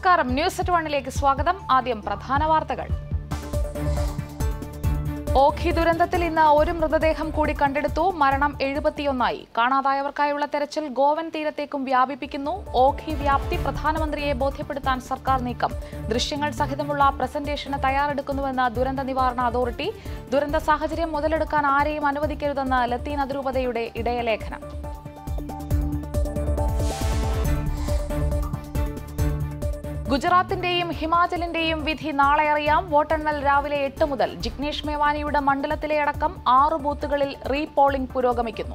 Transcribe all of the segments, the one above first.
നമസ്കാരം news at വണ്ണിലേക്ക് സ്വാഗതം ആദ്യം പ്രധാന വാർത്തകൾ ഓഖി ദുരന്തത്തിൽ ഇന്ന് ഒരു മൃതദേഹം കൂടി കണ്ടെടുത്തു മരണം എഴുപത്തിയൊന്നായി കാണാതായവർക്കായുള്ള തെരച്ചിൽ ഗോവൻ തീരത്തേക്കും വ്യാപിപ്പിക്കുന്നു ഓഖി വ്യാപ്തി പ്രധാനമന്ത്രിയെ ബോധ്യപ്പെടുത്താൻ സർക്കാർ നീക്കം ദൃശ്യങ്ങൾ സഹിതമുള്ള പ്രസന്റേഷന് തയ്യാറെടുക്കുന്നുവെന്ന് ദുരന്ത നിവാരണ അതോറിറ്റി ദുരന്ത സാഹചര്യം മുതലെടുക്കാൻ ആരെയും അനുവദിക്കരുതെന്ന് ലത്തീൻ അതിരൂപതയുടെ ഇടയലേഖനം ഗുജറാത്തിന്റെയും ഹിമാചലിന്റെയും വിധി നാളെ അറിയാം വോട്ടെണ്ണൽ രാവിലെ എട്ട് മുതൽ ജിഗ്നേഷ് മേവാനിയുടെ മണ്ഡലത്തിലെ അടക്കം ആറ് ബൂത്തുകളിൽ റീപോളിംഗ് പുരോഗമിക്കുന്നു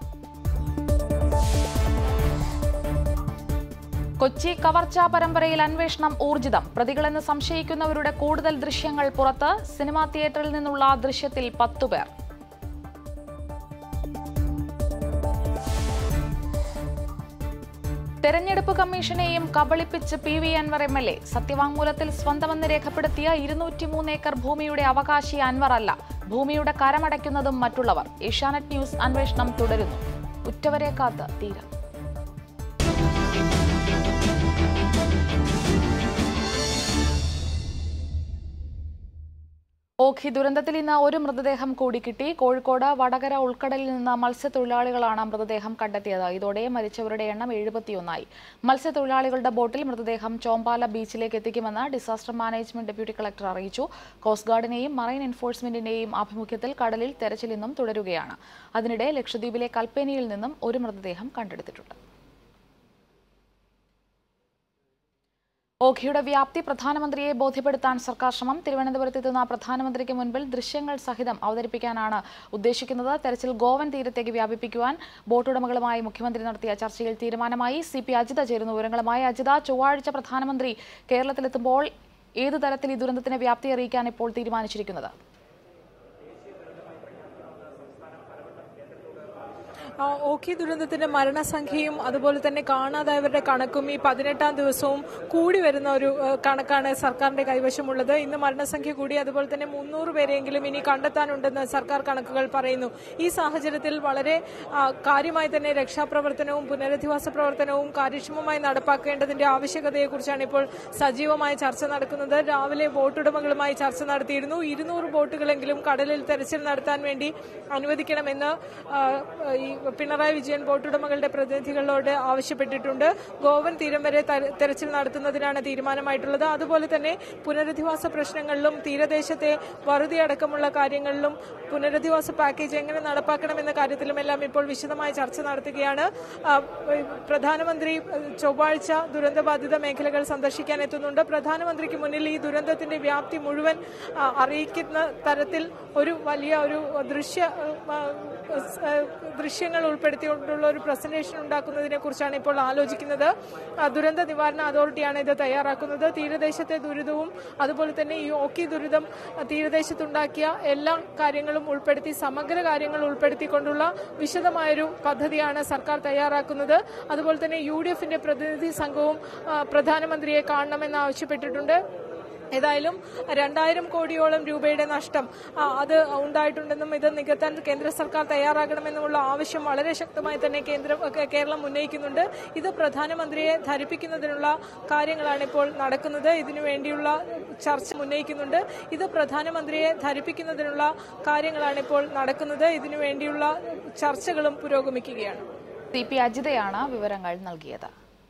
കൊച്ചി കവർച്ചാ പരമ്പരയിൽ അന്വേഷണം ഊർജിതം പ്രതികളെന്ന് സംശയിക്കുന്നവരുടെ കൂടുതൽ ദൃശ്യങ്ങൾ പുറത്ത് സിനിമാ തിയേറ്ററിൽ നിന്നുള്ള ദൃശ്യത്തിൽ പത്തുപേർ തെരഞ്ഞെടുപ്പ് കമ്മീഷനെയും കബളിപ്പിച്ച് P V Anwar M L A സത്യവാങ്മൂലത്തിൽ സ്വന്തമെന്ന് രേഖപ്പെടുത്തിയ ഇരുന്നൂറ്റിമൂന്ന് ഏക്കർ ഭൂമിയുടെ അവകാശി അൻവർ അല്ല ഭൂമിയുടെ കരമടയ്ക്കുന്നതും മറ്റുള്ളവർ ഏഷ്യാനെറ്റ് ന്യൂസ് അന്വേഷണം തുടരുന്നു ഉറ്റവരെ കാത്ത് തീരം ഓഖി ദുരന്തത്തിൽ ഇന്ന് ഒരു മൃതദേഹം കൂടി കിട്ടി കോഴിക്കോട് വടകര ഉൾക്കടലിൽ നിന്ന് മത്സ്യത്തൊഴിലാളികളാണ് മൃതദേഹം കണ്ടെത്തിയത് ഇതോടെ മരിച്ചവരുടെ എണ്ണം എഴുപത്തിയൊന്നായി മത്സ്യത്തൊഴിലാളികളുടെ ബോട്ടിൽ മൃതദേഹം ചോമ്പാല ബീച്ചിലേക്ക് എത്തിക്കുമെന്ന് ഡിസാസ്റ്റർ മാനേജ്മെന്റ് ഡെപ്യൂട്ടി കളക്ടർ അറിയിച്ചു കോസ്റ്റ് ഗാർഡിനെയും മറൈൻ എൻഫോഴ്സ്മെന്റിന്റെയും ആഭിമുഖ്യത്തിൽ കടലിൽ തെരച്ചിൽ ഇന്നും തുടരുകയാണ് അതിനിടെ ലക്ഷദ്വീപിലെ കൽപ്പേനിയിൽ നിന്നും ഒരു മൃതദേഹം കണ്ടെടുത്തിട്ടുണ്ട് ഓഖിയുടെ വ്യാപ്തി പ്രധാനമന്ത്രിയെ ബോധ്യപ്പെടുത്താൻ സർക്കാർ ശ്രമം തിരുവനന്തപുരത്തെത്തുന്ന പ്രധാനമന്ത്രിക്ക് മുൻപിൽ ദൃശ്യങ്ങൾ സഹിതം അവതരിപ്പിക്കാനാണ് ഉദ്ദേശിക്കുന്നത് തെരച്ചിൽ ഗോവൻ തീരത്തേക്ക് വ്യാപിപ്പിക്കുവാൻ ബോട്ടുടമകളുമായി മുഖ്യമന്ത്രി നടത്തിയ ചർച്ചയിൽ തീരുമാനമായി സി പി അജിത ചേരുന്നു വിവരങ്ങളുമായി അജിത ചൊവ്വാഴ്ച പ്രധാനമന്ത്രി കേരളത്തിലെത്തുമ്പോൾ ഏതു തരത്തിൽ ഈ ദുരന്തത്തിന്റെ വ്യാപ്തി അറിയിക്കാൻ ഇപ്പോൾ തീരുമാനിച്ചിരിക്കുന്നത് ആ, ഓഖി ദുരന്തത്തിന്റെ മരണസംഖ്യയും അതുപോലെ തന്നെ കാണാതായവരുടെ കണക്കും ഈ പതിനെട്ടാം ദിവസവും കൂടി വരുന്ന ഒരു ഏ, കണക്കാണ് സർക്കാരിന്റെ കൈവശമുള്ളത് ഇന്ന് മരണസംഖ്യ കൂടി അതുപോലെ തന്നെ മുന്നൂറ് പേരെങ്കിലും ഇനി കണ്ടെത്താനുണ്ടെന്ന് സർക്കാർ കണക്കുകൾ പറയുന്നു ഈ സാഹചര്യത്തിൽ വളരെ ആ, കാര്യമായി തന്നെ രക്ഷാപ്രവർത്തനവും പുനരധിവാസ പ്രവർത്തനവും കാര്യക്ഷമമായി നടപ്പാക്കേണ്ടതിന്റെ ആവശ്യകതയെക്കുറിച്ചാണ് ഇപ്പോൾ സജീവമായ ചർച്ച നടക്കുന്നത് രാവിലെ ബോട്ടുടമകളുമായി ചർച്ച നടത്തിയിരുന്നു ഇരുന്നൂറ് ബോട്ടുകളെങ്കിലും കടലിൽ തെരച്ചിൽ നടത്താൻ വേണ്ടി അനുവദിക്കണമെന്ന് ആ, ഈ പിണറായി വിജയൻ ബോട്ടുടമകളുടെ പ്രതിനിധികളോട് ആവശ്യപ്പെട്ടിട്ടുണ്ട് ഗോവൻ തീരം വരെ ത- തെരച്ചിൽ നടത്തുന്നതിനാണ് തീരുമാനമായിട്ടുള്ളത് അതുപോലെ തന്നെ പുനരധിവാസ പ്രശ്നങ്ങളിലും തീരദേശത്തെ വറുതിയടക്കമുള്ള കാര്യങ്ങളിലും പുനരധിവാസ പാക്കേജ് എങ്ങനെ നടപ്പാക്കണമെന്ന കാര്യത്തിലുമെല്ലാം ഇപ്പോൾ വിശദമായ ചർച്ച നടത്തുകയാണ് ആ, പ്രധാനമന്ത്രി ഏഹ്, ചൊവ്വാഴ്ച ദുരന്തബാധിത മേഖലകൾ സന്ദർശിക്കാൻ എത്തുന്നുണ്ട് പ്രധാനമന്ത്രിക്ക് മുന്നിൽ ഈ ദുരന്തത്തിന്റെ വ്യാപ്തി മുഴുവൻ ആ, അറിയിക്കുന്ന തരത്തിൽ ഒരു വലിയ ഒരു ദൃശ്യ ആ, ആ, ദൃശ്യങ്ങൾ ഉൾപ്പെടുത്തിക്കൊണ്ടുള്ള ഒരു പ്രസന്റേഷൻ ഉണ്ടാക്കുന്നതിനെ കുറിച്ചാണ് ഇപ്പോൾ ആലോചിക്കുന്നത് ആ, ദുരന്ത നിവാരണ അതോറിറ്റിയാണ് ഇത് തയ്യാറാക്കുന്നത് തീരദേശത്തെ ദുരിതവും അതുപോലെ തന്നെ ഈ ഓക്കി ദുരിതം ആ, തീരദേശത്തുണ്ടാക്കിയ എല്ലാ കാര്യങ്ങളും ഉൾപ്പെടുത്തി സമഗ്ര കാര്യങ്ങൾ ഉൾപ്പെടുത്തിക്കൊണ്ടുള്ള വിശദമായൊരു പദ്ധതിയാണ് സർക്കാർ തയ്യാറാക്കുന്നത് അതുപോലെ തന്നെ യു ഡി എഫിന്റെ പ്രതിനിധി സംഘവും ആ, പ്രധാനമന്ത്രിയെ കാണണമെന്ന് ആവശ്യപ്പെട്ടിട്ടുണ്ട് ഏതായാലും രണ്ടായിരം കോടിയോളം രൂപയുടെ നഷ്ടം ആ, അത് ഉണ്ടായിട്ടുണ്ടെന്നും ഇത് നികത്താൻ കേന്ദ്ര സർക്കാർ തയ്യാറാകണമെന്നുമുള്ള ആവശ്യം വളരെ ശക്തമായി തന്നെ കേന്ദ്ര കേ- കേരളം ഉന്നയിക്കുന്നുണ്ട് ഇത് പ്രധാനമന്ത്രിയെ ധരിപ്പിക്കുന്നതിനുള്ള കാര്യങ്ങളാണ് ഇപ്പോൾ നടക്കുന്നത് ഇതിനു വേണ്ടിയുള്ള ചർച്ച ഉന്നയിക്കുന്നുണ്ട് ഇത് പ്രധാനമന്ത്രിയെ ധരിപ്പിക്കുന്നതിനുള്ള കാര്യങ്ങളാണ് ഇപ്പോൾ നടക്കുന്നത് ഇതിനു വേണ്ടിയുള്ള ചർച്ചകളും പുരോഗമിക്കുകയാണ് സി പി അജിതയാണ് വിവരങ്ങൾ നൽകിയത്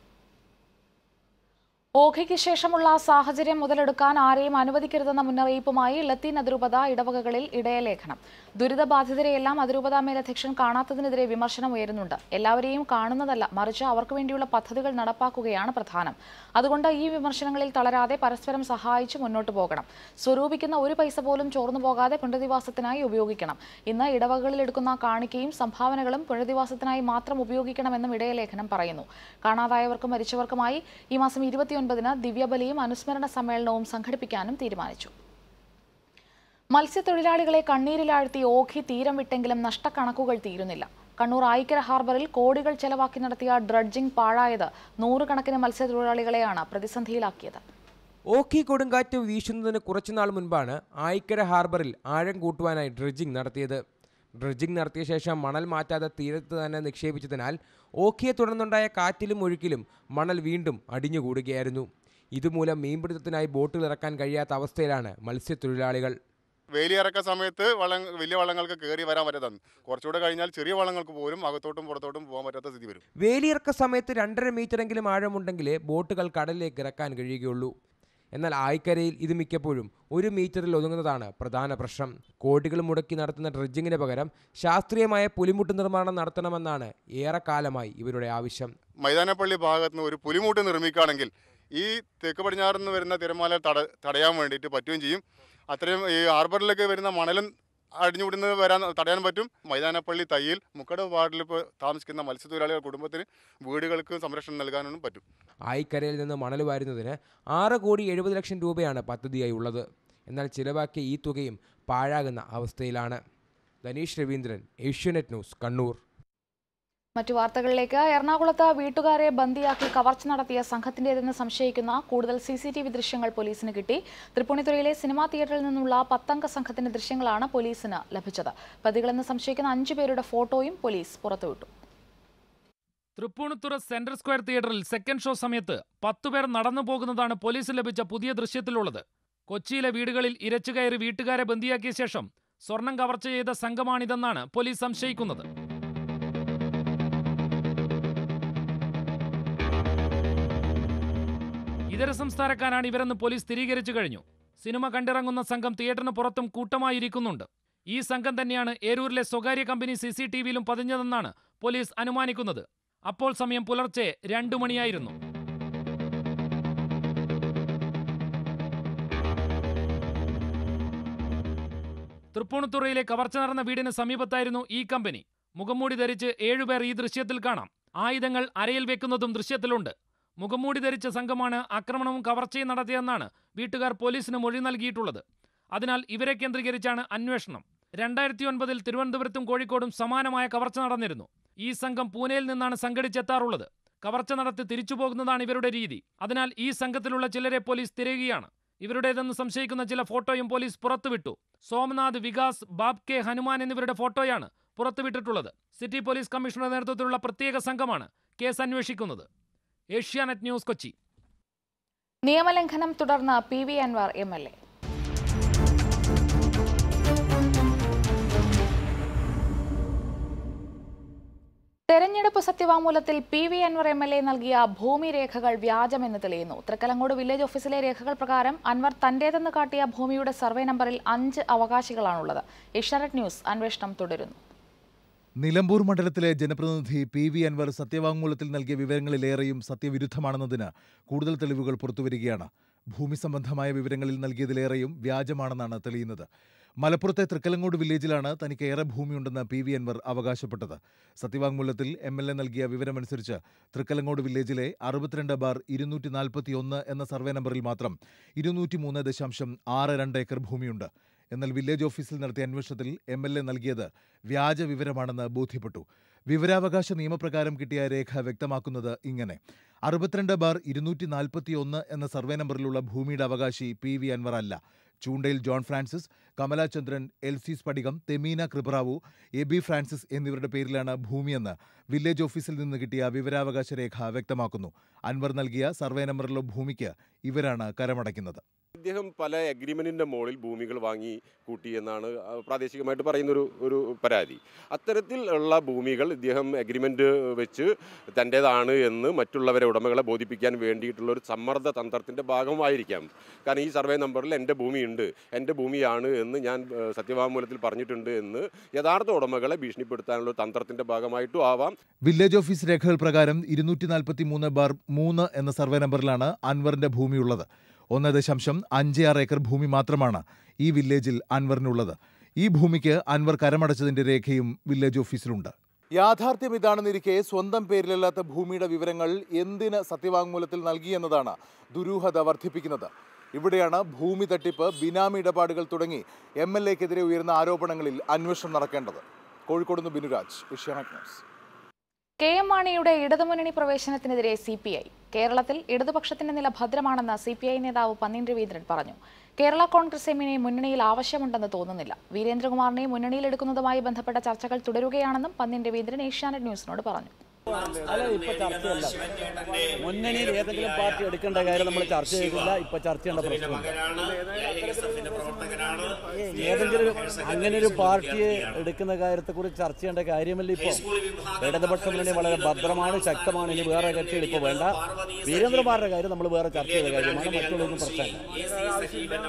ഓഖിക്ക് ശേഷമുള്ള സാഹചര്യം മുതലെടുക്കാൻ ആരെയും അനുവദിക്കരുതെന്ന മുന്നറിയിപ്പുമായി ലത്തീൻ അതിരൂപത ഇടവകകളിൽ ഇടയലേഖനം ദുരിതബാധിതരെയെല്ലാം അതിരൂപത മേലധ്യക്ഷൻ കാണാത്തതിനെതിരെ വിമർശനം ഉയരുന്നുണ്ട് എല്ലാവരെയും കാണുന്നതല്ല മറിച്ച് അവർക്ക് വേണ്ടിയുള്ള പദ്ധതികൾ നടപ്പാക്കുകയാണ് പ്രധാനം അതുകൊണ്ട് ഈ വിമർശനങ്ങളിൽ തളരാതെ പരസ്പരം സഹായിച്ച് മുന്നോട്ട് പോകണം സ്വരൂപിക്കുന്ന ഒരു പൈസ പോലും ചോർന്നു പോകാതെ പുനരധിവാസത്തിനായി ഉപയോഗിക്കണം ഇന്ന് ഇടവകകളിൽ എടുക്കുന്ന കാണിക്കയും സംഭാവനകളും പുനരധിവാസത്തിനായി മാത്രം ഉപയോഗിക്കണമെന്നും ഇടയലേഖനം പറയുന്നു കാണാതായവർക്കും മരിച്ചവർക്കുമായി ഈ മാസം ഇരുപത്തിയൊൻപതിന് ദിവ്യബലിയും അനുസ്മരണ സമ്മേളനവും സംഘടിപ്പിക്കാനും തീരുമാനിച്ചു മത്സ്യത്തൊഴിലാളികളെ കണ്ണീരിലാഴ്ത്തി ഓഖി തീരം വിട്ടെങ്കിലും നഷ്ടക്കണക്കുകൾ തീരുന്നില്ല കണ്ണൂർ ആയിക്കര ഹാർബറിൽ കോടികൾ ചെലവാക്കി നടത്തിയ ഡ്രഡ്ജിംഗ് പാഴായത് നൂറുകണക്കിന് മത്സ്യത്തൊഴിലാളികളെയാണ് പ്രതിസന്ധിയിലാക്കിയത് ഓഖി കൊടുങ്കാറ്റ് വീശുന്നതിന് കുറച്ചുനാൾ മുൻപാണ് ആയിക്കര ഹാർബറിൽ ആഴം കൂട്ടുവാനായി ഡ്രഡ്ജിംഗ് നടത്തിയത് ഡ്രഡ്ജിംഗ് നടത്തിയ ശേഷം മണൽ മാറ്റാതെ തീരത്ത് തന്നെ നിക്ഷേപിച്ചതിനാൽ ഓഖിയെ തുടർന്നുണ്ടായ കാറ്റിലും ഒഴുക്കിലും മണൽ വീണ്ടും അടിഞ്ഞുകൂടുകയായിരുന്നു ഇതുമൂലം മീൻപിടുത്തത്തിനായി ബോട്ടുകൾ ഇറക്കാൻ കഴിയാത്ത അവസ്ഥയിലാണ് മത്സ്യത്തൊഴിലാളികൾ വേലിയിറക്ക സമയത്ത് വള്ളം വലിയ വള്ളങ്ങൾക്ക് കയറി വരാൻ പറ്റാത്തതാണ് കുറച്ചുകൂടെ കഴിഞ്ഞാൽ ചെറിയ വള്ളങ്ങൾക്ക് പോലും അകത്തോട്ടും പുറത്തോട്ടും പോകാൻ പറ്റാത്ത സ്ഥിതി വരും വേലിയിറക്ക സമയത്ത് രണ്ടര മീറ്ററെങ്കിലും ആഴമുണ്ടെങ്കിലേ ബോട്ടുകൾ കടലിലേക്ക് ഇറക്കാൻ കഴിയുകയുള്ളൂ എന്നാൽ ആയിക്കരയിൽ ഇത് മിക്കപ്പോഴും ഒരു മീറ്ററിൽ ഒതുങ്ങുന്നതാണ് പ്രധാന പ്രശ്നം കോടികൾ മുടക്കി നടത്തുന്ന ഡ്രഡ്ജിങ്ങിന് പകരം ശാസ്ത്രീയമായ പുലിമുട്ട് നിർമ്മാണം നടത്തണമെന്നാണ് ഏറെക്കാലമായി ഇവരുടെ ആവശ്യം മൈതാനപ്പള്ളി ഭാഗത്ത് നിന്ന് ഒരു പുലിമൂട്ട് നിർമ്മിക്കുകയാണെങ്കിൽ ഈ തെക്ക് പടിഞ്ഞാറ് നിന്ന് വരുന്ന തിരമാല തട തടയാൻ വേണ്ടിയിട്ട് പറ്റുകയും ചെയ്യും അത്രയും ഈ ഹാർബറിലേക്ക് വരുന്ന മണലും അടിഞ്ഞുവിടുന്നത് വരാൻ തടയാൻ പറ്റും മൈതാനപ്പള്ളി തയ്യിൽ മുക്കട വാർഡിൽ ഇപ്പോൾ താമസിക്കുന്ന മത്സ്യത്തൊഴിലാളികൾ കുടുംബത്തിന് വീടുകൾക്ക് സംരക്ഷണം നൽകാനും പറ്റും ആയിക്കരയിൽ നിന്ന് മണൽ വാരുന്നതിന് ആറ് കോടി എഴുപത് ലക്ഷം രൂപയാണ് പദ്ധതിയായി ഉള്ളത് എന്നാൽ ചിലവാക്കിയ ഈ തുകയും പാഴാകുന്ന അവസ്ഥയിലാണ് ധനീഷ് രവീന്ദ്രൻ ഏഷ്യാനെറ്റ് ന്യൂസ് കണ്ണൂർ മറ്റു വാർത്തകളിലേക്ക് എറണാകുളത്ത് വീട്ടുകാരെ ബന്ദിയാക്കി കവർച്ച നടത്തിയ സംഘത്തിന്റേതെന്ന് സംശയിക്കുന്ന കൂടുതൽ സി സി ടി വി ദൃശ്യങ്ങൾ പോലീസിന് കിട്ടി തൃപ്പൂണിത്തുറയിലെ സിനിമാ തിയേറ്ററിൽ നിന്നുള്ള പത്തംഗ സംഘത്തിന്റെ ദൃശ്യങ്ങളാണ് പോലീസിന് ലഭിച്ചത് പ്രതികളെന്ന് സംശയിക്കുന്ന അഞ്ചു പേരുടെ ഫോട്ടോയും പോലീസ് പുറത്തുവിട്ടു തൃപ്പൂണിത്തുറ സെൻട്രൽ സ്ക്വയർ തിയേറ്ററിൽ സെക്കൻഡ് ഷോ സമയത്ത് പത്തുപേർ നടന്നു പോകുന്നതാണ് പോലീസിന് ലഭിച്ച പുതിയ ദൃശ്യത്തിലുള്ളത് കൊച്ചിയിലെ വീടുകളിൽ ഇരച്ചുകയറി വീട്ടുകാരെ ബന്ദിയാക്കിയ ശേഷം സ്വർണം കവർച്ച ചെയ്ത സംഘമാണിതെന്നാണ് പോലീസ് സംശയിക്കുന്നത് ഇതര സംസ്ഥാനക്കാരാണ് ഇവരെന്ന് പോലീസ് സ്ഥിരീകരിച്ചു കഴിഞ്ഞു സിനിമ കണ്ടിറങ്ങുന്ന സംഘം തിയേറ്ററിന് പുറത്തും കൂട്ടമായി ഇരിക്കുന്നുണ്ട് ഈ സംഘം തന്നെയാണ് ഏരൂരിലെ സ്വകാര്യ കമ്പനി സി സി ടി വിയിലും പതിഞ്ഞതെന്നാണ് പോലീസ് അനുമാനിക്കുന്നത് അപ്പോൾ സമയം പുലർച്ചെ രണ്ടു മണിയായിരുന്നു തൃപ്പൂണിത്തുറയിലെ കവർച്ച നടന്ന വീടിന് സമീപത്തായിരുന്നു ഈ കമ്പനി മുഖംമൂടി ധരിച്ച് ഏഴുപേർ ഈ ദൃശ്യത്തിൽ കാണാം ആയുധങ്ങൾ അരയിൽ വെക്കുന്നതും ദൃശ്യത്തിലുണ്ട് മുഖംമൂടി ധരിച്ച സംഘമാണ് ആക്രമണവും കവർച്ചയും നടത്തിയെന്നാണ് വീട്ടുകാർ പോലീസിന് മൊഴി നൽകിയിട്ടുള്ളത് അതിനാൽ ഇവരെ കേന്ദ്രീകരിച്ചാണ് അന്വേഷണം രണ്ടായിരത്തി ഒൻപതിൽ തിരുവനന്തപുരത്തും കോഴിക്കോടും സമാനമായ കവർച്ച നടന്നിരുന്നു ഈ സംഘം പൂനെയിൽ നിന്നാണ് സംഘടിച്ചെത്താറുള്ളത് കവർച്ച നടത്തി തിരിച്ചു പോകുന്നതാണ് ഇവരുടെ രീതി അതിനാൽ ഈ സംഘത്തിലുള്ള ചിലരെ പോലീസ് തിരയുകയാണ് ഇവരുടേതെന്ന് സംശയിക്കുന്ന ചില ഫോട്ടോയും പോലീസ് പുറത്തുവിട്ടു സോമനാഥ് വികാസ് ബാബ് കെ ഹനുമാൻ എന്നിവരുടെ ഫോട്ടോയാണ് പുറത്തുവിട്ടിട്ടുള്ളത് സിറ്റി പോലീസ് കമ്മീഷണറുടെ നേതൃത്വത്തിലുള്ള പ്രത്യേക സംഘമാണ് കേസ് അന്വേഷിക്കുന്നത് ഏഷ്യാനെറ്റ് ന്യൂസ് കൊച്ചി നിയമലംഘനം തുടർന്ന് P V Anwar M L A തെരഞ്ഞെടുപ്പ് സത്യവാങ്മൂലത്തിൽ P V Anwar M L A നൽകിയ ഭൂമി രേഖകൾ വ്യാജമെന്ന് തെളിയുന്നു തൃക്കലങ്ങോട് വില്ലേജ് ഓഫീസിലെ രേഖകൾ പ്രകാരം അൻവർ തന്റേതെന്ന് കാട്ടിയ ഭൂമിയുടെ സർവേ നമ്പറിൽ അഞ്ച് അവകാശികളാണുള്ളത് ഏഷ്യാനെറ്റ് ന്യൂസ് അന്വേഷണം തുടരുന്നു നിലമ്പൂർ മണ്ഡലത്തിലെ ജനപ്രതിനിധി പി വി അൻവർ സത്യവാങ്മൂലത്തിൽ നൽകിയ വിവരങ്ങളിലേറെയും സത്യവിരുദ്ധമാണെന്നതിന് കൂടുതൽ തെളിവുകൾ പുറത്തുവരികയാണ് ഭൂമി സംബന്ധമായ വിവരങ്ങളിൽ നൽകിയതിലേറെയും വ്യാജമാണെന്നാണ് തെളിയുന്നത് മലപ്പുറത്തെ തൃക്കലങ്ങോട് വില്ലേജിലാണ് തനിക്ക് ഏറെ ഭൂമിയുണ്ടെന്ന് പി വി അൻവർ അവകാശപ്പെട്ടത് സത്യവാങ്മൂലത്തിൽ എം എൽ എ നൽകിയ വിവരമനുസരിച്ച് തൃക്കലങ്ങോട് വില്ലേജിലെ അറുപത്തിരണ്ട് ബാർ ഇരുന്നൂറ്റി നാൽപ്പത്തി ഒന്ന് എന്ന സർവേ നമ്പറിൽ മാത്രം ഇരുന്നൂറ്റി മൂന്ന് ദശാംശം ആറ് രണ്ട് ഏക്കർ ഭൂമിയുണ്ട് എന്നാൽ വില്ലേജ് ഓഫീസിൽ നടത്തിയ അന്വേഷണത്തിൽ എം എൽ എ നൽകിയത് വ്യാജ വിവരമാണെന്ന് ബോധ്യപ്പെട്ടു വിവരാവകാശ നിയമപ്രകാരം കിട്ടിയ രേഖ വ്യക്തമാക്കുന്നത് ഇങ്ങനെ അറുപത്തിരണ്ട് ബാർ ഇരുന്നൂറ്റി നാൽപ്പത്തി ഒന്ന് എന്ന സർവേ നമ്പറിലുള്ള ഭൂമിയുടെ അവകാശി പി വി അൻവർ അല്ല ചൂണ്ടയിൽ John Francis Kamalachandran L C സ്പടികം Thameena Kriparao A B Francis എന്നിവരുടെ പേരിലാണ് ഭൂമിയെന്ന് വില്ലേജ് ഓഫീസിൽ നിന്ന് കിട്ടിയ വിവരാവകാശ രേഖ വ്യക്തമാക്കുന്നു അൻവർ നൽകിയ സർവേ നമ്പറിലുള്ള ഭൂമിക്ക് ഇവരാണ് കരമടയ്ക്കുന്നത് ഇദ്ദേഹം പല അഗ്രിമെന്റിന്റെ മുകളിൽ ഭൂമികൾ വാങ്ങി കൂട്ടി എന്നാണ് ആ, പ്രാദേശികമായിട്ട് പറയുന്നൊരു ഒരു പരാതി അത്തരത്തിൽ ഉള്ള ഭൂമികൾ ഇദ്ദേഹം അഗ്രിമെന്റ് വെച്ച് തൻ്റേതാണ് എന്ന് മറ്റുള്ളവരെ ഉടമകളെ ബോധിപ്പിക്കാൻ വേണ്ടിയിട്ടുള്ള ഒരു സമ്മർദ്ദ തന്ത്രത്തിന്റെ ഭാഗമായിരിക്കാം കാരണം ഈ സർവേ നമ്പറിൽ എൻ്റെ ഭൂമിയുണ്ട് എൻ്റെ ഭൂമിയാണ് എന്ന് ഞാൻ ആ, സത്യവാങ്മൂലത്തിൽ പറഞ്ഞിട്ടുണ്ട് എന്ന് യഥാർത്ഥ ഉടമകളെ ഭീഷണിപ്പെടുത്താനുള്ള ഒരു തന്ത്രത്തിന്റെ ഭാഗമായിട്ടും ആവാം വില്ലേജ് ഓഫീസ് രേഖകൾ പ്രകാരം ഇരുന്നൂറ്റി നാൽപ്പത്തി മൂന്ന് ബാർ മൂന്ന് എന്ന സർവേ നമ്പറിലാണ് അൻവറിന്റെ ഭൂമിയുള്ളത് ഒന്ന് ദശാംശം അഞ്ച് ആറ് ഏക്കർ ഭൂമി മാത്രമാണ് ഈ വില്ലേജിൽ അൻവറിനുള്ളത് ഈ ഭൂമിക്ക് അൻവർ കരമടച്ചതിന്റെ രേഖയും വില്ലേജ് ഓഫീസിലുണ്ട് യാഥാർത്ഥ്യം ഇതാണെന്നിരിക്കെ സ്വന്തം പേരിലല്ലാത്ത ഭൂമിയുടെ വിവരങ്ങൾ എന്തിന് സത്യവാങ്മൂലത്തിൽ നൽകിയെന്നതാണ് ദുരൂഹത വർദ്ധിപ്പിക്കുന്നത് ഇവിടെയാണ് ഭൂമി തട്ടിപ്പ് ബിനാമി ഇടപാടുകൾ തുടങ്ങി എം എൽ എക്കെതിരെ ഉയർന്ന ആരോപണങ്ങളിൽ അന്വേഷണം നടക്കേണ്ടത് കോഴിക്കോട് നിന്ന് Binuraj Asianet news K M മാണിയുടെ ഇടതുമുന്നണി പ്രവേശനത്തിനെതിരെ സി പി ഐ കേരളത്തിൽ ഇടതുപക്ഷത്തിന്റെ നില ഭദ്രമാണെന്ന് സി പി ഐ നേതാവ് പന്നീൻ രവീന്ദ്രൻ പറഞ്ഞു കേരള കോൺഗ്രസ് എമ്മിനെ മുന്നണിയിൽ ആവശ്യമുണ്ടെന്ന് തോന്നുന്നില്ല വീരേന്ദ്രകുമാറിനെ മുന്നണിയിലെടുക്കുന്നതുമായി ബന്ധപ്പെട്ട ചർച്ചകൾ തുടരുകയാണെന്നും പന്നീൻ രവീന്ദ്രൻ ഏഷ്യാനെറ്റ് ന്യൂസിനോട് പറഞ്ഞു അല്ല ഇപ്പൊ ചർച്ചയല്ല മുന്നണിയിൽ ഏതെങ്കിലും പാർട്ടി എടുക്കേണ്ട കാര്യം നമ്മൾ ചർച്ച ചെയ്തില്ല ഇപ്പൊ ചർച്ച ചെയ്യേണ്ട പ്രശ്നമില്ല ഏയ് ഏതെങ്കിലും ഒരു- അങ്ങനെ ഒരു പാർട്ടിയെ എടുക്കുന്ന കാര്യത്തെ കുറിച്ച് ചർച്ച ചെയ്യേണ്ട കാര്യമല്ല ഇപ്പൊ ഇടതുപക്ഷ മുന്നണി വളരെ ഭദ്രമാണ് ശക്തമാണ് ഇനി വേറെ കക്ഷികൾ ഇപ്പൊ വേണ്ട വീരേന്ദ്രകുമാറിന്റെ കാര്യം നമ്മൾ വേറെ ചർച്ച ചെയ്ത കാര്യമാണ് മറ്റുള്ളതൊന്നും പ്രശ്നമില്ല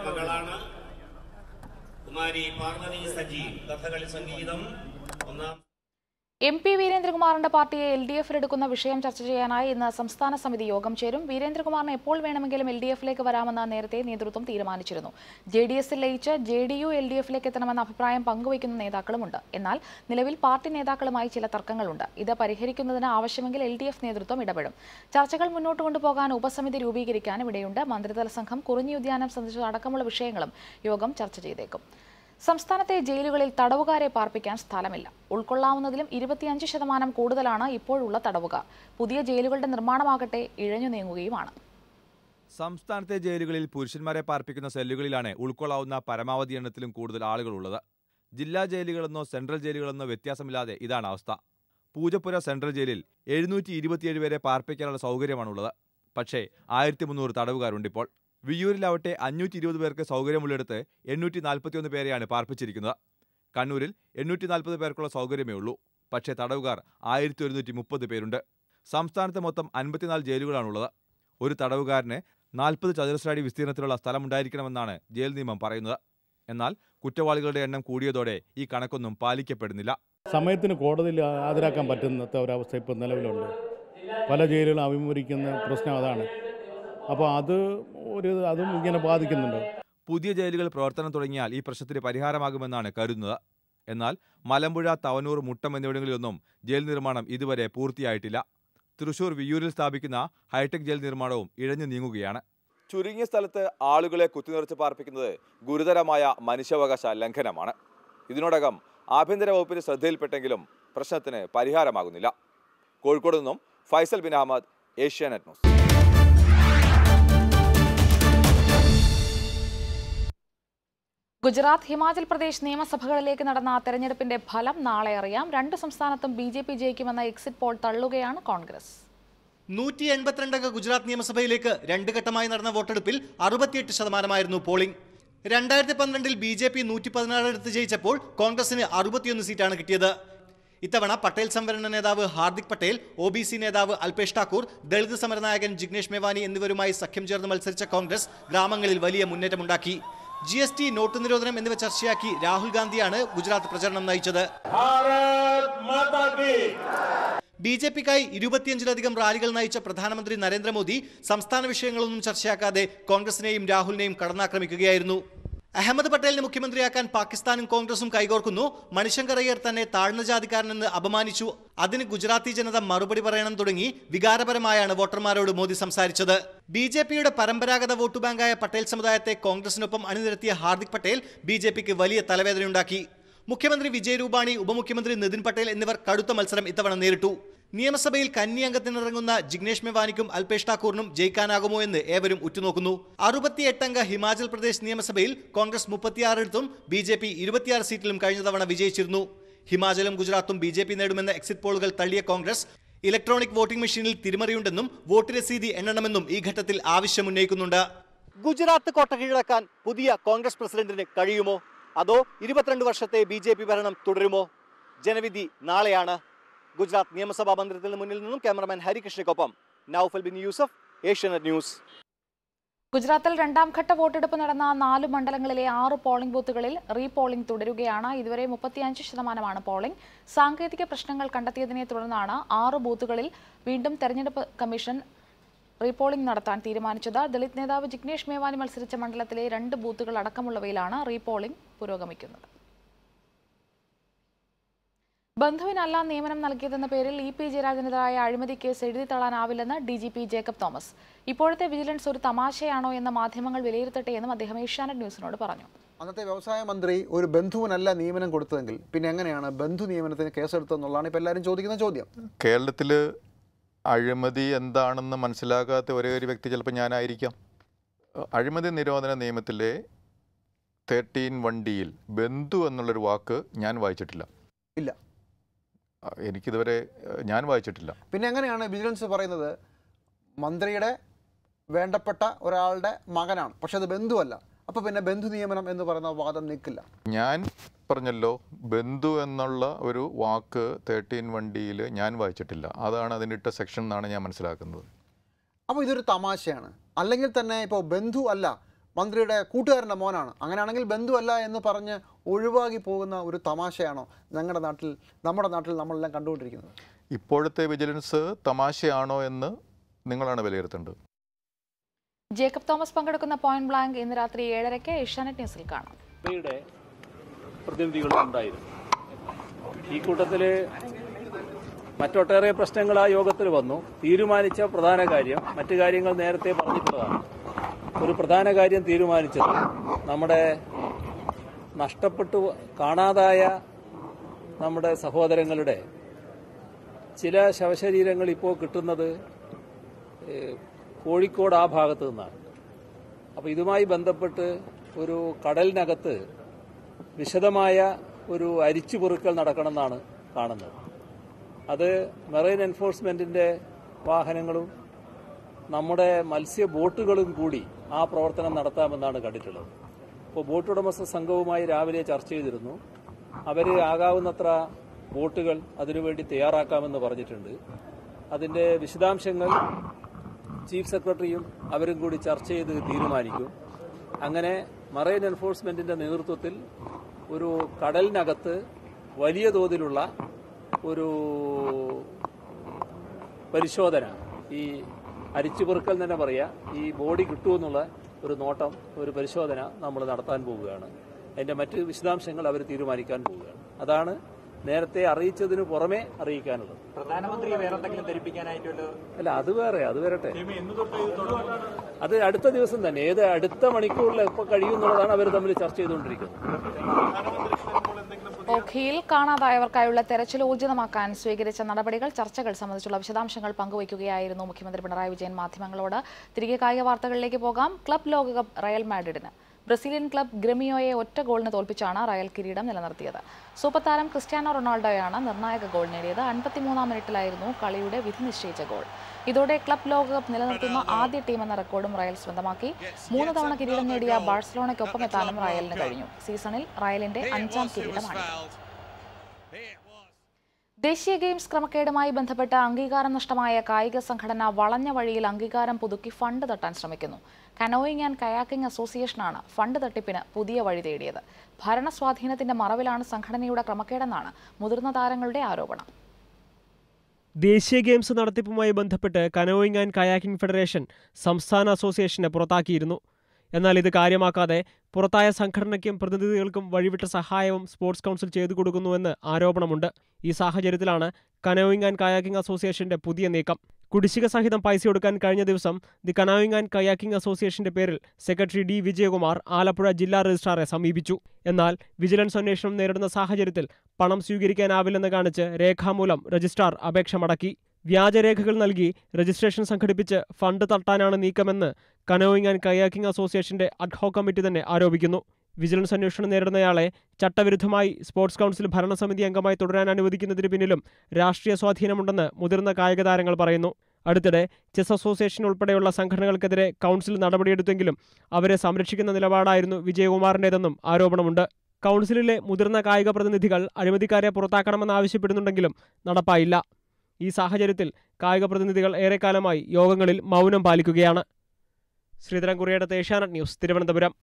കുമാരി പാർവതി സജി കഥകളി സംഗീതം ഒന്നാം എം പി വീരേന്ദ്രകുമാറിന്റെ പാർട്ടിയെ എൽ ഡി എഫിൽ എടുക്കുന്ന വിഷയം ചർച്ച ചെയ്യാനായി ഇന്ന് സംസ്ഥാന സമിതി യോഗം ചേരും വീരേന്ദ്രകുമാറിന് എപ്പോൾ വേണമെങ്കിലും എൽ ഡി എഫിലേക്ക് വരാമെന്ന് നേരത്തെ നേതൃത്വം തീരുമാനിച്ചിരുന്നു ജെ ഡി എസിൽ ലയിച്ച് J D U L D എഫിലേക്ക് എത്തണമെന്ന അഭിപ്രായം പങ്കുവയ്ക്കുന്ന നേതാക്കളുമുണ്ട് എന്നാൽ നിലവിൽ പാർട്ടി നേതാക്കളുമായി ചില തർക്കങ്ങളുണ്ട് ഇത് പരിഹരിക്കുന്നതിന് ആവശ്യമെങ്കിൽ എൽ ഡി എഫ് നേതൃത്വം ഇടപെടും ചർച്ചകൾ മുന്നോട്ട് കൊണ്ടുപോകാൻ ഉപസമിതി രൂപീകരിക്കാൻ ഇവിടെയുണ്ട് മന്ത്രിതല സംഘം കുറിഞ്ഞി ഉദ്യാനം സന്ദർശിച്ചതടക്കമുള്ള വിഷയങ്ങളും യോഗം ചർച്ച ചെയ്തേക്കും സംസ്ഥാനത്തെ ജയിലുകളിൽ തടവുകാരെ പാർപ്പിക്കാൻ സ്ഥലമില്ല ഉൾക്കൊള്ളാവുന്നതിലും ഇരുപത്തിയഞ്ച് ശതമാനം കൂടുതലാണ് ഇപ്പോഴുള്ള തടവുകാർ പുതിയ ജയിലുകളുടെ നിർമ്മാണമാകട്ടെ ഇഴഞ്ഞു നീങ്ങുകയുമാണ് സംസ്ഥാനത്തെ ജയിലുകളിൽ പുരുഷന്മാരെ പാർപ്പിക്കുന്ന സെല്ലുകളിലാണ് ഉൾക്കൊള്ളാവുന്ന പരമാവധി എണ്ണത്തിലും കൂടുതൽ ആളുകളുള്ളത് ജില്ലാ ജയിലുകളെന്നോ സെൻട്രൽ ജയിലുകളെന്നോ വ്യത്യാസമില്ലാതെ ഇതാണ് അവസ്ഥ പൂജപ്പുര സെൻട്രൽ ജയിലിൽ എഴുന്നൂറ്റി ഇരുപത്തിയേഴ് പേരെ പാർപ്പിക്കാനുള്ള സൗകര്യമാണുള്ളത് പക്ഷേ ആയിരത്തി മുന്നൂറ് തടവുകാരുണ്ടിപ്പോൾ വിയ്യൂരിലാവട്ടെ അഞ്ഞൂറ്റി ഇരുപത് പേർക്ക് സൗകര്യമുള്ളിടത്ത് എണ്ണൂറ്റി നാൽപ്പത്തിയൊന്ന് പേരെയാണ് പാർപ്പിച്ചിരിക്കുന്നത് കണ്ണൂരിൽ എണ്ണൂറ്റി നാൽപ്പത് പേർക്കുള്ള സൗകര്യമേ ഉള്ളൂ പക്ഷേ തടവുകാർ ആയിരത്തി ഒരുന്നൂറ്റി മുപ്പത് പേരുണ്ട് സംസ്ഥാനത്ത് മൊത്തം അൻപത്തിനാല് ജയിലുകളാണുള്ളത് ഒരു തടവുകാരന് നാൽപ്പത് ചതുരശ്ര അടി വിസ്തീർണത്തിലുള്ള സ്ഥലമുണ്ടായിരിക്കണമെന്നാണ് ജയിൽ നിയമം പറയുന്നത് എന്നാൽ കുറ്റവാളികളുടെ എണ്ണം കൂടിയതോടെ ഈ കണക്കൊന്നും പാലിക്കപ്പെടുന്നില്ല സമയത്തിന് കോടതിയിൽ ഹാജരാക്കാൻ പറ്റുന്നത്തെ ഒരവസ്ഥ ഇപ്പോൾ നിലവിലുണ്ട് പല ജയിലുകളും അഭിമുഖീകരിക്കുന്ന പ്രശ്നം അതാണ് അപ്പോൾ അത് ഒരു അതും ഇങ്ങനെ ബാധിക്കുന്നുണ്ട് പുതിയ ജയിലുകൾ പ്രവർത്തനം തുടങ്ങിയാൽ ഈ പ്രശ്നത്തിന് പരിഹാരമാകുമെന്നാണ് കരുതുന്നത് എന്നാൽ മലമ്പുഴ തവനൂർ മുട്ടം എന്നിവിടങ്ങളിലൊന്നും ജയിൽ നിർമ്മാണം ഇതുവരെ പൂർത്തിയായിട്ടില്ല തൃശൂർ വിയ്യൂരിൽ സ്ഥാപിക്കുന്ന ഹൈടെക് ജയിൽ നിർമ്മാണവും ഇഴഞ്ഞു നീങ്ങുകയാണ് ചുരുങ്ങിയ സ്ഥലത്ത് ആളുകളെ കുത്തിനിറച്ച് പാർപ്പിക്കുന്നത് ഗുരുതരമായ മനുഷ്യാവകാശ ലംഘനമാണ് ഇതിനോടകം ആഭ്യന്തര വകുപ്പിന്റെ ശ്രദ്ധയിൽപ്പെട്ടെങ്കിലും പ്രശ്നത്തിന് പരിഹാരമാകുന്നില്ല കോഴിക്കോട് നിന്നും ഫൈസൽ ബിൻ അഹമ്മദ് ഏഷ്യാനെറ്റ് ന്യൂസ് ഗുജറാത്ത് ഹിമാചൽ പ്രദേശ് നിയമസഭകളിലേക്ക് നടന്ന തെരഞ്ഞെടുപ്പിന്റെ ഫലം നാളെ അറിയാം രണ്ട് സംസ്ഥാനത്തും ബി ജെ പി ജയിക്കുമെന്ന എക്സിറ്റ് പോൾ തള്ളുകയാണ് കോൺഗ്രസ് നൂറ്റി എൺപത്തിരണ്ടംഗ ഗുജറാത്ത് നിയമസഭയിലേക്ക് രണ്ട് ഘട്ടമായി നടന്ന വോട്ടെടുപ്പിൽ അറുപത്തിയെട്ട് ശതമാനമായിരുന്നു പോളിംഗ് രണ്ടായിരത്തി പന്ത്രണ്ടിൽ ബി ജെ പി നൂറ്റി പതിനാറിടത്ത് ജയിച്ചപ്പോൾ കോൺഗ്രസിന് അറുപത്തിയൊന്ന് സീറ്റാണ് കിട്ടിയത് ഇത്തവണ പട്ടേൽ സംവരണ നേതാവ് Hardik Patel O B C നേതാവ് അൽപേഷ് ഠാക്കൂർ ദളിത് സമരനായകൻ ജിഗ്നേഷ് മേവാനി എന്നിവരുമായി സഖ്യം ചേർന്ന് മത്സരിച്ച കോൺഗ്രസ് ഗ്രാമങ്ങളിൽ വലിയ മുന്നേറ്റമുണ്ടാക്കി ജി എസ് ടി നോട്ട് നിരോധനം എന്നിവ ചർച്ചയാക്കി രാഹുൽ ഗാന്ധിയാണ് ഗുജറാത്ത് പ്രചരണം നയിച്ചത് ബി ജെ പിക്കായി ഇരുപത്തിയഞ്ചിലധികം റാലികൾ നയിച്ച പ്രധാനമന്ത്രി നരേന്ദ്രമോദി സംസ്ഥാന വിഷയങ്ങളൊന്നും ചർച്ചയാക്കാതെ കോൺഗ്രസിനെയും രാഹുലിനെയും കടന്നാക്രമിക്കുകയായിരുന്നു അഹമ്മദ് പട്ടേലിനെ മുഖ്യമന്ത്രിയാക്കാൻ പാകിസ്ഥാനും കോൺഗ്രസും കൈകോർക്കുന്നു മണിശങ്കർ അയ്യർ തന്നെ താഴ്ന്ന ജാതിക്കാരനെന്ന് അപമാനിച്ചു അതിന് ഗുജറാത്തി ജനത മറുപടി പറയണം തുടങ്ങി വികാരപരമായാണ് വോട്ടർമാരോട് മോദി സംസാരിച്ചത് ബി ജെ പിയുടെ പരമ്പരാഗത വോട്ട് ബാങ്കായ പട്ടേൽ സമുദായത്തെ കോൺഗ്രസിനൊപ്പം അണിനിരത്തിയ ഹാർദിക് പട്ടേൽ ബി ജെ പിക്ക് വലിയ തലവേദനയുണ്ടാക്കി മുഖ്യമന്ത്രി വിജയ് രൂപാണി ഉപമുഖ്യമന്ത്രി നിതിൻ പട്ടേൽ എന്നിവർ കടുത്ത മത്സരം ഇത്തവണ നേരിട്ടു നിയമസഭയിൽ കന്നി അംഗത്തിനിറങ്ങുന്ന ജിഗ്നേഷ് മെവാനിക്കും അൽപേഷ് ഠാക്കൂറിനും ജയിക്കാനാകുമോ എന്ന് ഏവരും ഉറ്റുനോക്കുന്നു അറുപത്തിയെട്ടംഗ ഹിമാചൽ പ്രദേശ് നിയമസഭയിൽ കോൺഗ്രസ് മുപ്പത്തിയാറിടത്തും ബി ജെ പി ഇരുപത്തിയാറ് സീറ്റിലും കഴിഞ്ഞ തവണ വിജയിച്ചിരുന്നു ഹിമാചലും ഗുജറാത്തും ബി ജെ പി നേടുമെന്ന എക്സിറ്റ് പോളുകൾ തള്ളിയ കോൺഗ്രസ് ഇലക്ട്രോണിക് വോട്ടിംഗ് മെഷീനിൽ തിരിമറിയുണ്ടെന്നും വോട്ട് രസീതി എണ്ണണമെന്നും ഈ ഘട്ടത്തിൽ ആവശ്യമുന്നയിക്കുന്നുണ്ട് ഗുജറാത്ത് കോട്ട കീഴടക്കാൻ പുതിയ കോൺഗ്രസ് പ്രസിഡന്റിന് കഴിയുമോ അതോ ഇരുപത്തിരണ്ട് വർഷത്തെ ബി ജെ പി ഭരണം തുടരുമോ ജനവിധി നാളെയാണ് ഗുജറാത്ത് നിയമസഭാ മന്ദിരത്തിന് മുന്നിൽ നിന്നും ക്യാമറമാൻ ഹരികൃഷ്ണയ്ക്കൊപ്പം നൌഫൽ ബിൻ യൂസഫ് ഏഷ്യാനെറ്റ് ന്യൂസ് ഗുജറാത്തിൽ രണ്ടാം ഘട്ട വോട്ടെടുപ്പ് നടന്ന നാല് മണ്ഡലങ്ങളിലെ ആറ് പോളിംഗ് ബൂത്തുകളിൽ റീപോളിംഗ് തുടരുകയാണ് ഇതുവരെ മുപ്പത്തിയഞ്ച് ശതമാനമാണ് പോളിംഗ് സാങ്കേതിക പ്രശ്നങ്ങൾ കണ്ടെത്തിയതിനെ തുടർന്നാണ് ആറ് ബൂത്തുകളിൽ വീണ്ടും തെരഞ്ഞെടുപ്പ് കമ്മീഷൻ റീപോളിംഗ് നടത്താൻ തീരുമാനിച്ചത് ദളിത് നേതാവ് ജിഗ്നേഷ് മേവാനി മത്സരിച്ച മണ്ഡലത്തിലെ രണ്ട് ബൂത്തുകൾ അടക്കമുള്ളവയിലാണ് റീപോളിംഗ് പുരോഗമിക്കുന്നത് ബന്ധുവിനല്ല നിയമനം നൽകിയതെന്ന പേരിൽ ഇ പി ജയരാജനെതിരായ അഴിമതി കേസ് എഴുതി തള്ളാനാവില്ലെന്ന് D G P Jacob Thomas ഇപ്പോഴത്തെ വിജിലൻസ് ഒരു തമാശയാണോ എന്ന് മാധ്യമങ്ങൾ വിലയിരുത്തട്ടെ എന്നും അദ്ദേഹം ഏഷ്യാനെറ്റ് ന്യൂസിനോട് പറഞ്ഞു അന്നത്തെ വ്യവസായ മന്ത്രി ഒരു ബന്ധുവിനല്ല നിയമനം കൊടുത്തതെങ്കിൽ പിന്നെ എങ്ങനെയാണ് ബന്ധു നിയമനത്തിന് കേസെടുത്തതെന്നുള്ളതാണ് ഇപ്പോൾ എല്ലാവരും ചോദിക്കുന്ന ചോദ്യം കേരളത്തിൽ അഴിമതി എന്താണെന്ന് മനസ്സിലാക്കാത്ത ഒരേ ഒരു വ്യക്തി ചിലപ്പോൾ ഞാനായിരിക്കാം അഴിമതി നിരോധന നിയമത്തിലെ തേർട്ടീൻ വൺ ഡിയിൽ ബന്ധു എന്നുള്ളൊരു വാക്ക് ഞാൻ വായിച്ചിട്ടില്ല ഇല്ല ആ, എനിക്കിതുവരെ ആ, ഞാൻ വായിച്ചിട്ടില്ല പിന്നെ എങ്ങനെയാണ് വിജിലൻസ് പറയുന്നത് മന്ത്രിയുടെ വേണ്ടപ്പെട്ട ഒരാളുടെ മകനാണ് പക്ഷെ അത് ബന്ധുവല്ല അപ്പോൾ പിന്നെ ബന്ധു നിയമനം എന്ന് പറയുന്ന വാദം നിൽക്കില്ല ഞാൻ പറഞ്ഞല്ലോ ബന്ധു എന്നുള്ള ഒരു വാക്ക് തേർട്ടീൻ വണ്ടിയിൽ ഞാൻ വായിച്ചിട്ടില്ല അതാണ് അതിനിട്ട സെക്ഷൻ എന്നാണ് ഞാൻ മനസ്സിലാക്കുന്നത് അപ്പോൾ ഇതൊരു തമാശയാണ് അല്ലെങ്കിൽ തന്നെ ഇപ്പോൾ ബന്ധു അല്ല മന്ത്രിയുടെ കൂട്ടുകാരൻ്റെ മോനാണ് അങ്ങനെയാണെങ്കിൽ ബന്ധു അല്ല എന്ന് പറഞ്ഞ് ഒഴിവാക്കി പോകുന്ന ഒരു തമാശയാണോ ഞങ്ങളുടെ നാട്ടിൽ നമ്മുടെ നാട്ടിൽ നമ്മളെല്ലാം കണ്ടുകൊണ്ടിരിക്കുന്നത് ഇപ്പോഴത്തെ വിജിലൻസ് തമാശയാണോ എന്ന് നിങ്ങളാണ് വിലയിരുത്തേണ്ടത് ജേക്കബ് തോമസ് പങ്കെടുക്കുന്ന പോയിന്റ് ബ്ലാങ്ക് ഇന്ന് രാത്രി ഏഴരയ്ക്ക് ഏഷ്യാനെറ്റ് ന്യൂസിൽ കാണാം സഭയുടെ പ്രതിനിധികളും ഉണ്ടായിരുന്നു ഈ കൂട്ടത്തിൽ മറ്റൊട്ടേറെ പ്രശ്നങ്ങൾ ആ യോഗത്തിൽ വന്നു തീരുമാനിച്ച പ്രധാന കാര്യം മറ്റു കാര്യങ്ങൾ നേരത്തെ പറഞ്ഞിട്ടുള്ളതാണ് ഒരു പ്രധാന കാര്യം തീരുമാനിച്ചത് നമ്മുടെ നഷ്ടപ്പെട്ടു കാണാതായ നമ്മുടെ സഹോദരങ്ങളുടെ ചില ശവശരീരങ്ങൾ ഇപ്പോൾ കിട്ടുന്നത് ഏഹ്, കോഴിക്കോട് ആ ഭാഗത്ത് നിന്നാണ് അപ്പോൾ ഇതുമായി ബന്ധപ്പെട്ട് ഒരു കടലിനകത്ത് വിശദമായ ഒരു അരിച്ചുപെറുക്കൽ നടക്കണമെന്നാണ് കാണുന്നത് അത് മെറൈൻ എൻഫോഴ്സ്മെന്റിന്റെ വാഹനങ്ങളും നമ്മുടെ മത്സ്യ ബോട്ടുകളും കൂടി ആ പ്രവർത്തനം നടത്താമെന്നാണ് കണ്ടിട്ടുള്ളത് അപ്പോൾ ബോട്ട് ഉടമസ്ഥ സംഘവുമായി രാവിലെ ചർച്ച ചെയ്തിരുന്നു അവർ ആകാവുന്നത്ര ബോട്ടുകൾ അതിനുവേണ്ടി തയ്യാറാക്കാമെന്ന് പറഞ്ഞിട്ടുണ്ട് അതിന്റെ വിശദാംശങ്ങൾ ചീഫ് സെക്രട്ടറിയും അവരും കൂടി ചർച്ച ചെയ്ത് തീരുമാനിക്കും അങ്ങനെ മറൈൻ എൻഫോഴ്സ്മെന്റിന്റെ നേതൃത്വത്തിൽ ഒരു കടലിനകത്ത് വലിയ തോതിലുള്ള ഒരു പരിശോധന ഈ അരിച്ചുപെറുക്കൽ തന്നെ പറയാ ഈ ബോഡി കിട്ടുമെന്നുള്ള ഒരു നോട്ടം ഒരു പരിശോധന നമ്മൾ നടത്താൻ പോവുകയാണ് അതിന്റെ മറ്റ് വിശദാംശങ്ങൾ അവർ തീരുമാനിക്കാൻ പോവുകയാണ് അതാണ് നേരത്തെ അറിയിച്ചതിന് പുറമെ അറിയിക്കാനുള്ളത് പ്രധാനമന്ത്രി വേറെ എന്തെങ്കിലും ധരിപ്പിക്കാനായിട്ടുള്ള അല്ല അത് വേറെ അത് വരട്ടെ അത് അടുത്ത ദിവസം തന്നെ ഏത് അടുത്ത മണിക്കൂറിൽ എപ്പോൾ കഴിയുമെന്നുള്ളതാണ് അവർ തമ്മിൽ ചർച്ച ചെയ്തുകൊണ്ടിരിക്കുന്നത് ഓഖിയിൽ കാണാതായവർക്കായുള്ള തെരച്ചിൽ ഊർജിതമാക്കാൻ സ്വീകരിച്ച നടപടികൾ ചർച്ചകൾ സംബന്ധിച്ചുള്ള വിശദാംശങ്ങൾ പങ്കുവയ്ക്കുകയായിരുന്നു മുഖ്യമന്ത്രി പിണറായി വിജയൻ മാധ്യമങ്ങളോട് തിരികെ കായിക വാർത്തകളിലേക്ക് പോകാം ക്ലബ് ലോകകപ്പ് റയൽ മാഡ്രിഡിന് ബ്രസീലിയൻ ക്ലബ് ഗ്രമിയോയെ ഒറ്റ ഗോളിന് തോൽപ്പിച്ചാണ് റയൽ കിരീടം നിലനിർത്തിയത് സൂപ്പർ താരം ക്രിസ്ത്യാനോ റൊണാൾഡോയാണ് നിർണായക ഗോൾ നേടിയത് അൻപത്തിമൂന്നാം മിനിറ്റിലായിരുന്നു കളിയുടെ വിധി നിശ്ചയിച്ച ഗോൾ ഇതോടെ ക്ലബ് ലോകകപ്പ് നിലനിർത്തുന്ന ആദ്യ ടീമെന്ന റെക്കോർഡും റയൽ സ്വന്തമാക്കി മൂന്ന് തവണ കിരീടം നേടിയ ബാഴ്സലോണയ്ക്കൊപ്പം എത്താനും റയലിന് കഴിഞ്ഞു സീസണിൽ റയലിന്റെ അഞ്ചാം കിരീടമാണ് ദേശീയ ഗെയിംസ് ക്രമക്കേടുമായി ബന്ധപ്പെട്ട അംഗീകാരം നഷ്ടമായ കായിക സംഘടന വളഞ്ഞ വഴിയിൽ അംഗീകാരം പുതുക്കി ഫണ്ട് തട്ടാൻ ശ്രമിക്കുന്നു കനോയിങ് ആൻഡ് കയാക്കിംഗ് അസോസിയേഷനാണ് ഫണ്ട് തട്ടിപ്പിന് പുതിയ വഴി തേടിയത് ഭരണസ്വാധീനത്തിന്റെ മറവിലാണ് സംഘടനയുടെ ക്രമക്കേടെന്നാണ് മുതിർന്ന താരങ്ങളുടെ ആരോപണം ദേശീയ ഗെയിംസ് നടത്തിപ്പുമായി ബന്ധപ്പെട്ട് കനോയിങ് ആൻഡ് കയാക്കിംഗ് ഫെഡറേഷൻ സംസ്ഥാന അസോസിയേഷനെ പുറത്താക്കിയിരുന്നു എന്നാൽ ഇത് കാര്യമാക്കാതെ പുറത്തായ സംഘടനയ്ക്കും പ്രതിനിധികൾക്കും വഴിവിട്ട സഹായവും സ്പോർട്സ് കൗൺസിൽ ചെയ്തു കൊടുക്കുന്നുവെന്ന് ആരോപണമുണ്ട് ഈ സാഹചര്യത്തിലാണ് കനോയിങ് ആൻഡ് കയാക്കിംഗ് അസോസിയേഷന്റെ പുതിയ നീക്കം കുടിശ്ശിക സഹിതം പൈസ കൊടുക്കാൻ കഴിഞ്ഞ ദിവസം ദി കനോയിങ് ആൻഡ് കയാക്കിംഗ് അസോസിയേഷന്റെ പേരിൽ സെക്രട്ടറി ഡി വിജയകുമാർ ആലപ്പുഴ ജില്ലാ രജിസ്ട്രാറെ സമീപിച്ചു എന്നാൽ വിജിലൻസ് അന്വേഷണം നേരിടുന്ന സാഹചര്യത്തിൽ പണം സ്വീകരിക്കാനാവില്ലെന്ന് കാണിച്ച് രേഖാമൂലം രജിസ്ട്രാർ അപേക്ഷ മടക്കി വ്യാജരേഖകൾ നൽകി രജിസ്ട്രേഷൻ സംഘടിപ്പിച്ച് ഫണ്ട് തട്ടാനാണ് നീക്കമെന്ന് കനോയിങ് ആൻഡ് കയാക്കിംഗ് അസോസിയേഷന്റെ അഡ്ഹോ കമ്മിറ്റി തന്നെ ആരോപിക്കുന്നു വിജിലൻസ് അന്വേഷണം നേരിടുന്നയാളെ ചട്ടവിരുദ്ധമായി സ്പോർട്സ് കൗൺസിൽ ഭരണസമിതി അംഗമായി തുടരാൻ അനുവദിക്കുന്നതിന് പിന്നിലും രാഷ്ട്രീയ സ്വാധീനമുണ്ടെന്ന് മുതിർന്ന കായിക താരങ്ങൾ പറയുന്നു അടുത്തിടെ ചെസ് അസോസിയേഷൻ ഉൾപ്പെടെയുള്ള സംഘടനകൾക്കെതിരെ കൗൺസിൽ നടപടിയെടുത്തെങ്കിലും അവരെ സംരക്ഷിക്കുന്ന നിലപാടായിരുന്നു വിജയകുമാറിന്റേതെന്നും ആരോപണമുണ്ട് കൗൺസിലിലെ മുതിർന്ന കായിക പ്രതിനിധികൾ അഴിമതിക്കാരെ പുറത്താക്കണമെന്നാവശ്യപ്പെടുന്നുണ്ടെങ്കിലും നടപ്പായില്ല ഈ സാഹചര്യത്തിൽ കായിക പ്രതിനിധികൾ ഏറെക്കാലമായി യോഗങ്ങളിൽ മൗനം പാലിക്കുകയാണ് ശ്രീധരൻ കുറിയുടെ ഏഷ്യാനെറ്റ് ന്യൂസ് തിരുവനന്തപുരം